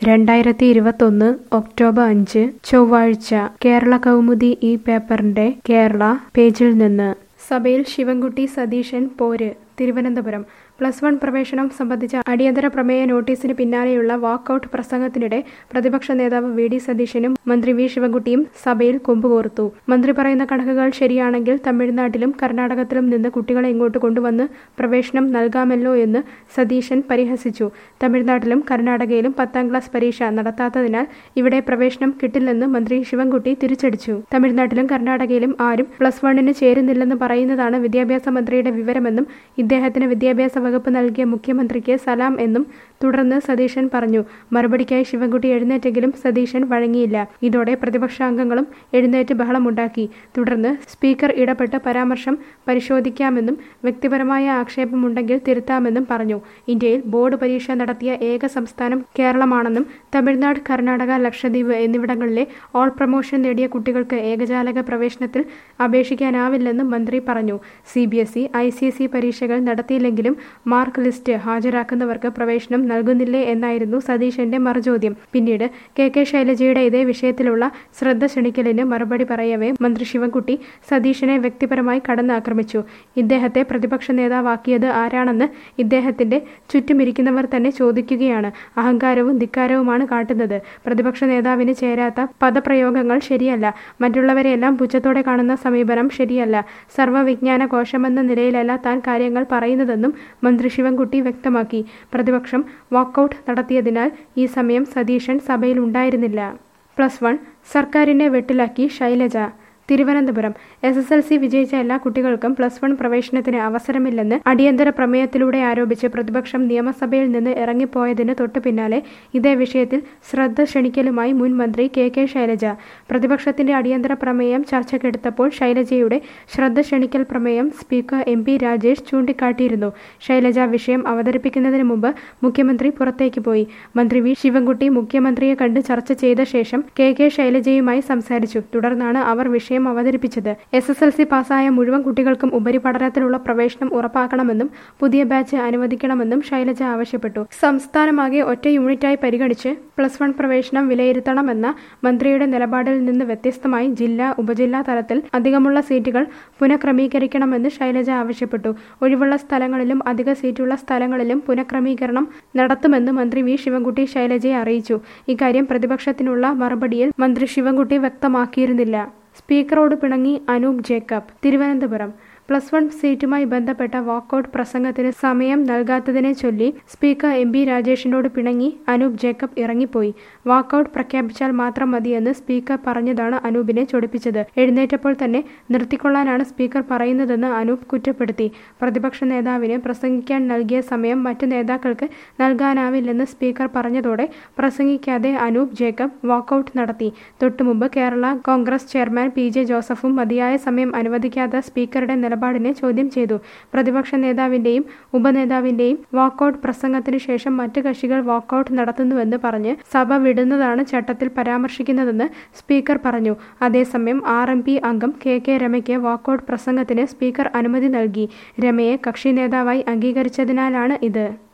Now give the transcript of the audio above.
രണ്ടായിരത്തി ഇരുപത്തൊന്ന് ഒക്ടോബർ അഞ്ച് ചൊവ്വാഴ്ച കേരള കൗമുദി ഈ പേപ്പറിന്റെ കേരള പേജിൽ നിന്ന് സഭയിൽ ശിവൻകുട്ടി സതീശൻ പോര് തിരുവനന്തപുരം പ്ലസ് വൺ പ്രവേശനം സംബന്ധിച്ച അടിയന്തര പ്രമേയ നോട്ടീസിന് പിന്നാലെയുള്ള വാക്കൌട്ട് പ്രസംഗത്തിനിടെ പ്രതിപക്ഷ നേതാവ് വി ഡി സതീശനും മന്ത്രി വി ശിവൻകുട്ടിയും സഭയിൽ കൊമ്പുകോർത്തു മന്ത്രി പറയുന്ന കണക്കുകൾ ശരിയാണെങ്കിൽ തമിഴ്നാട്ടിലും കർണാടകത്തിലും നിന്ന് കുട്ടികളെ ഇങ്ങോട്ട് കൊണ്ടുവന്ന് പ്രവേശനം നൽകാമല്ലോ എന്ന് സതീശൻ പരിഹസിച്ചു തമിഴ്നാട്ടിലും കർണാടകയിലും പത്താം ക്ലാസ് പരീക്ഷ നടത്താത്തതിനാൽ ഇവിടെ പ്രവേശനം കിട്ടില്ലെന്ന് മന്ത്രി ശിവൻകുട്ടി തിരിച്ചടിച്ചു തമിഴ്നാട്ടിലും കർണാടകയിലും ആരും പ്ലസ് വണ്ണിന് ചേരുന്നില്ലെന്ന് പറയുന്നതാണ് വിദ്യാഭ്യാസ മന്ത്രിയുടെ വിവരമെന്നും ഇദ്ദേഹത്തിന് വിദ്യാഭ്യാസ വകുപ്പ് നൽകിയ മുഖ്യമന്ത്രിക്ക് സലാം എന്നും തുടർന്ന് സതീശൻ പറഞ്ഞു മറുപടിക്കായി ശിവൻകുട്ടി എഴുന്നേറ്റെങ്കിലും സതീശൻ വഴങ്ങിയില്ല ഇതോടെ പ്രതിപക്ഷാംഗങ്ങളും എഴുന്നേറ്റ് ബഹളമുണ്ടാക്കി തുടർന്ന് സ്പീക്കർ ഇടപെട്ട് പരാമർശം പരിശോധിക്കാമെന്നും വ്യക്തിപരമായ ആക്ഷേപമുണ്ടെങ്കിൽ തിരുത്താമെന്നും പറഞ്ഞു ഇന്ത്യയിൽ ബോർഡ് പരീക്ഷ നടത്തിയ ഏക സംസ്ഥാനം കേരളമാണെന്നും തമിഴ്നാട് കർണാടക ലക്ഷദ്വീപ് എന്നിവിടങ്ങളിലെ ഓൾ പ്രൊമോഷൻ നേടിയ കുട്ടികൾക്ക് ഏകജാലക പ്രവേശനത്തിൽ അപേക്ഷിക്കാനാവില്ലെന്നും മന്ത്രി പറഞ്ഞു C B S E I C S E പരീക്ഷകൾ നടത്തിയില്ലെങ്കിലും മാർക്ക് ലിസ്റ്റ് ഹാജരാക്കുന്നവർക്ക് പ്രവേശനം നൽകുന്നില്ലേ എന്നായിരുന്നു സതീശന്റെ മറുചോദ്യം പിന്നീട് കെ കെ ശൈലജയുടെ ഇതേ വിഷയത്തിലുള്ള ശ്രദ്ധ ക്ഷണിക്കലിന് മറുപടി പറയവേ മന്ത്രി ശിവൻകുട്ടി സതീശനെ വ്യക്തിപരമായി കടന്നാക്രമിച്ചു ഇദ്ദേഹത്തെ പ്രതിപക്ഷ നേതാവാക്കിയത് ആരാണെന്ന് ഇദ്ദേഹത്തിന്റെ ചുറ്റുമിരിക്കുന്നവർ തന്നെ ചോദിക്കുകയാണ് അഹങ്കാരവും ധിക്കാരവുമാണ് കാട്ടുന്നത് പ്രതിപക്ഷ നേതാവിന് ചേരാത്ത പദപ്രയോഗങ്ങൾ ശരിയല്ല മറ്റുള്ളവരെയെല്ലാം പുച്ഛത്തോടെ കാണുന്ന സമീപനം ശരിയല്ല സർവ്വവിജ്ഞാന കോശമെന്ന നിലയിലല്ല താൻ കാര്യങ്ങൾ പറയുന്നതെന്നും മന്ത്രി ശിവൻകുട്ടി വ്യക്തമാക്കി പ്രതിപക്ഷം വാക്കൌട്ട് നടത്തിയതിനാൽ ഈ സമയം സതീശൻ സഭയിൽ ഉണ്ടായിരുന്നില്ല പ്ലസ് വൺ സർക്കാരിനെ വെട്ടിലാക്കി Shailaja Thiruvananthapuram S S L C വിജയിച്ച എല്ലാ കുട്ടികൾക്കും പ്ലസ് വൺ പ്രവേശനത്തിന് അവസരമില്ലെന്ന് അടിയന്തര പ്രമേയത്തിലൂടെ ആരോപിച്ച് പ്രതിപക്ഷം നിയമസഭയിൽ നിന്ന് ഇറങ്ങിപ്പോയതിന് തൊട്ടു പിന്നാലെ ഇതേ വിഷയത്തിൽ ശ്രദ്ധ ക്ഷണിക്കലുമായി മുൻ മന്ത്രി കെ കെ ശൈലജ പ്രതിപക്ഷത്തിന്റെ അടിയന്തര പ്രമേയം ചർച്ചയ്ക്കെടുത്തപ്പോൾ ശൈലജയുടെ ശ്രദ്ധ ക്ഷണിക്കൽ പ്രമേയം സ്പീക്കർ എം പി രാജേഷ് ചൂണ്ടിക്കാട്ടിയിരുന്നു ശൈലജ വിഷയം അവതരിപ്പിക്കുന്നതിന് മുമ്പ് മുഖ്യമന്ത്രി പുറത്തേക്ക് പോയി മന്ത്രി വി ശിവൻകുട്ടി മുഖ്യമന്ത്രിയെ കണ്ട് ചർച്ച ചെയ്ത ശേഷം കെ കെ ശൈലജയുമായി സംസാരിച്ചു തുടർന്നാണ് അവർ വിഷയം അവതരിപ്പിച്ചത് എസ് എസ് എൽ സി പാസ്സായ മുഴുവൻ കുട്ടികൾക്കും ഉപരിപഠനത്തിനുള്ള പ്രവേശനം ഉറപ്പാക്കണമെന്നും പുതിയ ബാച്ച് അനുവദിക്കണമെന്നും ശൈലജ ആവശ്യപ്പെട്ടു സംസ്ഥാനമാകെ ഒറ്റ യൂണിറ്റായി പരിഗണിച്ച് പ്ലസ് വൺ പ്രവേശനം വിലയിരുത്തണമെന്ന മന്ത്രിയുടെ നിലപാടിൽ നിന്ന് വ്യത്യസ്തമായി ജില്ലാ ഉപജില്ലാ തലത്തിൽ അധികമുള്ള സീറ്റുകൾ പുനഃക്രമീകരിക്കണമെന്ന് ശൈലജ ആവശ്യപ്പെട്ടു ഒഴിവുള്ള സ്ഥലങ്ങളിലും അധിക സീറ്റുള്ള സ്ഥലങ്ങളിലും പുനഃക്രമീകരണം നടത്തുമെന്ന് മന്ത്രി വി ശിവൻകുട്ടി ശൈലജയെ അറിയിച്ചു ഇക്കാര്യം പ്രതിപക്ഷത്തിനുള്ള മറുപടിയിൽ മന്ത്രി ശിവൻകുട്ടി വ്യക്തമാക്കിയിരുന്നില്ല സ്പീക്കറോട് പിണങ്ങി Anoop Jacob Thiruvananthapuram plus one സീറ്റുമായി ബന്ധപ്പെട്ട വാക്കൌട്ട് പ്രസംഗത്തിന് സമയം നൽകാത്തതിനെ ചൊല്ലി സ്പീക്കർ എം പി രാജേഷിനോട് പിണങ്ങി അനൂപ് ജേക്കബ് ഇറങ്ങിപ്പോയി വാക്കൌട്ട് പ്രഖ്യാപിച്ചാൽ മാത്രം മതിയെന്ന് സ്പീക്കർ പറഞ്ഞതാണ് അനൂപിനെ ചൊടിപ്പിച്ചത് എഴുന്നേറ്റപ്പോൾ തന്നെ നിർത്തിക്കൊള്ളാനാണ് സ്പീക്കർ പറയുന്നതെന്ന് അനൂപ് കുറ്റപ്പെടുത്തി പ്രതിപക്ഷ നേതാവിന് പ്രസംഗിക്കാൻ നൽകിയ സമയം മറ്റ് നേതാക്കൾക്ക് നൽകാനാവില്ലെന്ന് സ്പീക്കർ പറഞ്ഞതോടെ പ്രസംഗിക്കാതെ അനൂപ് ജേക്കബ് വാക്കൌട്ട് നടത്തി തൊട്ടുമുമ്പ് Kerala Congress chairman P J ജോസഫും മതിയായ സമയം അനുവദിക്കാത്ത സ്പീക്കറുടെ നിലപാടിനെ ചോദ്യം ചെയ്തു പ്രതിപക്ഷ നേതാവിന്റെയും ഉപനേതാവിന്റെയും വാക്കൌട്ട് പ്രസംഗത്തിന് ശേഷം മറ്റ് കക്ഷികൾ വാക്കൌട്ട് നടത്തുന്നുവെന്ന് പറഞ്ഞ് സഭ വിടുന്നതാണ് ചട്ടത്തിൽ പരാമർശിക്കുന്നതെന്ന് സ്പീക്കർ പറഞ്ഞു അതേസമയം ആർ എം പി അംഗം കെ കെ രമയ്ക്ക് വാക്കൌട്ട് പ്രസംഗത്തിന് സ്പീക്കർ അനുമതി നൽകി രമയെ കക്ഷി നേതാവായി അംഗീകരിച്ചതിനാലാണ് ഇത്